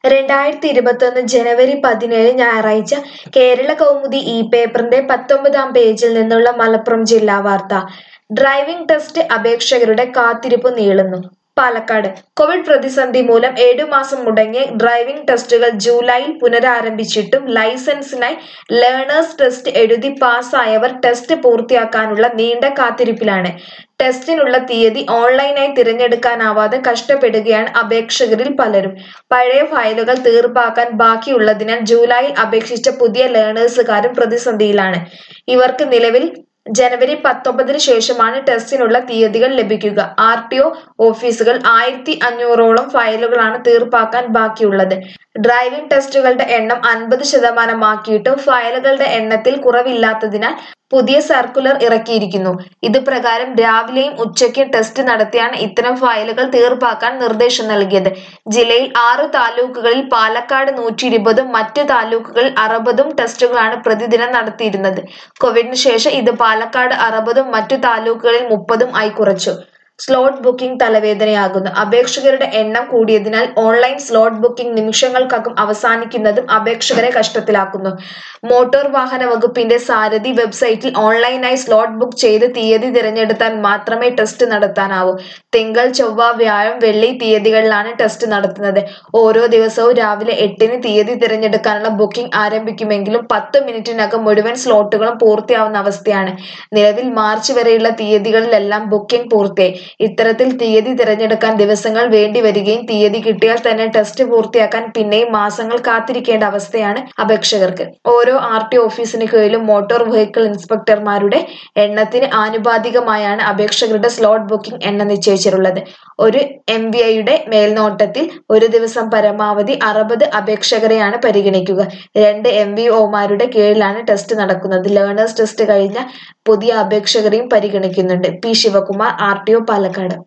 രണ്ടായിരത്തി ഇരുപത്തൊന്ന് ജനുവരി പതിനേഴ് ഞായറാഴ്ച കേരള കൗമുദി ഇ പേപ്പറിന്റെ പത്തൊമ്പതാം പേജിൽ നിന്നുള്ള മലപ്പുറം ജില്ലാ വാർത്ത ഡ്രൈവിംഗ് ടെസ്റ്റ് അപേക്ഷകരുടെ കാത്തിരിപ്പ് നീളുന്നു പാലക്കാട് കോവിഡ് പ്രതിസന്ധി മൂലം ഏഴു മാസം മുടങ്ങിയ ഡ്രൈവിംഗ് ടെസ്റ്റുകൾ ജൂലൈയിൽ പുനരാരംഭിച്ചിട്ടും ലൈസൻസിനായി ലേണേഴ്സ് ടെസ്റ്റ് എഴുതി പാസ്സായവർ ടെസ്റ്റ് പൂർത്തിയാക്കാനുള്ള നീണ്ട കാത്തിരിപ്പിലാണ് ടെസ്റ്റിനുള്ള തീയതി ഓൺലൈനായി തിരഞ്ഞെടുക്കാനാവാതെ കഷ്ടപ്പെടുകയാണ് അപേക്ഷകരിൽ പലരും പഴയ ഫയലുകൾ തീർപ്പാക്കാൻ ബാക്കിയുള്ളതിനാൽ ജൂലൈയിൽ അപേക്ഷിച്ച പുതിയ ലേണേഴ്സുകാരും പ്രതിസന്ധിയിലാണ് ഇവർക്ക് നിലവിൽ ജനുവരി പത്തൊമ്പതിന് ശേഷമാണ് ടെസ്റ്റിനുള്ള തീയതികൾ ലഭിക്കുക ആർ ടി ഒ ഓഫീസുകൾ ആയിരത്തി അഞ്ഞൂറോളം ഫയലുകളാണ് തീർപ്പാക്കാൻ ബാക്കിയുള്ളത് ഡ്രൈവിംഗ് ടെസ്റ്റുകളുടെ എണ്ണം അൻപത് ശതമാനമാക്കിയിട്ടും ഫയലുകളുടെ എണ്ണത്തിൽ കുറവില്ലാത്തതിനാൽ പുതിയ സർക്കുലർ ഇറക്കിയിരിക്കുന്നു ഇത് പ്രകാരം രാവിലെയും ഉച്ചയ്ക്കും ടെസ്റ്റ് നടത്തിയാണ് ഇത്തരം ഫയലുകൾ തീർപ്പാക്കാൻ നിർദ്ദേശം നൽകിയത് ജില്ലയിൽ ആറ് താലൂക്കുകളിൽ പാലക്കാട് നൂറ്റി ഇരുപതും മറ്റ് താലൂക്കുകളിൽ അറുപതും ടെസ്റ്റുകളാണ് പ്രതിദിനം നടത്തിയിരുന്നത് കോവിഡിന് ശേഷം ഇത് പാലക്കാട് അറുപതും മറ്റു താലൂക്കുകളിൽ മുപ്പതും ആയി കുറച്ചു സ്ലോട്ട് ബുക്കിംഗ് തലവേദനയാകുന്നു അപേക്ഷകരുടെ എണ്ണം കൂടിയതിനാൽ ഓൺലൈൻ സ്ലോട്ട് ബുക്കിംഗ് നിമിഷങ്ങൾക്കകം അവസാനിക്കുന്നതും അപേക്ഷകരെ കഷ്ടത്തിലാക്കുന്നു മോട്ടോർ വാഹന വകുപ്പിന്റെ സാരഥി വെബ്സൈറ്റിൽ ഓൺലൈനായി സ്ലോട്ട് ബുക്ക് ചെയ്ത് തീയതി തിരഞ്ഞെടുത്താൽ മാത്രമേ ടെസ്റ്റ് നടത്താനാവൂ തിങ്കൾ ചൊവ്വ വ്യാഴം വെള്ളി തീയതികളിലാണ് ടെസ്റ്റ് നടത്തുന്നത് ഓരോ ദിവസവും രാവിലെ എട്ടിന് തീയതി തിരഞ്ഞെടുക്കാനുള്ള ബുക്കിംഗ് ആരംഭിക്കുമെങ്കിലും പത്ത് മിനിറ്റിനകം മുഴുവൻ സ്ലോട്ടുകളും പൂർത്തിയാവുന്ന അവസ്ഥയാണ് നിലവിൽ മാർച്ച് വരെയുള്ള തീയതികളിലെല്ലാം ബുക്കിംഗ് പൂർത്തിയായി ഇത്തരത്തിൽ തീയതി തിരഞ്ഞെടുക്കാൻ ദിവസങ്ങൾ വേണ്ടി വരികയും തീയതി കിട്ടിയാൽ തന്നെ ടെസ്റ്റ് പൂർത്തിയാക്കാൻ പിന്നെയും മാസങ്ങൾ കാത്തിരിക്കേണ്ട അവസ്ഥയാണ് അപേക്ഷകർക്ക് ഓരോ ആർ ടി ഓഫീസിന് കീഴിലും മോട്ടോർ വെഹിക്കിൾ ഇൻസ്പെക്ടർമാരുടെ എണ്ണത്തിന് ആനുപാതികമായാണ് അപേക്ഷകരുടെ സ്ലോട്ട് ബുക്കിംഗ് എണ്ണം നിശ്ചയിച്ചിട്ടുള്ളത് ഒരു എം വി ഐയുടെ മേൽനോട്ടത്തിൽ ഒരു ദിവസം പരമാവധി അറുപത് അപേക്ഷകരെയാണ് പരിഗണിക്കുക രണ്ട് എം വി ഒമാരുടെ കീഴിലാണ് ടെസ്റ്റ് നടക്കുന്നത് ലേണേഴ്സ് ടെസ്റ്റ് കഴിഞ്ഞ പുതിയ അപേക്ഷകരെയും പരിഗണിക്കുന്നുണ്ട് P Sivakumar R T O Palakkad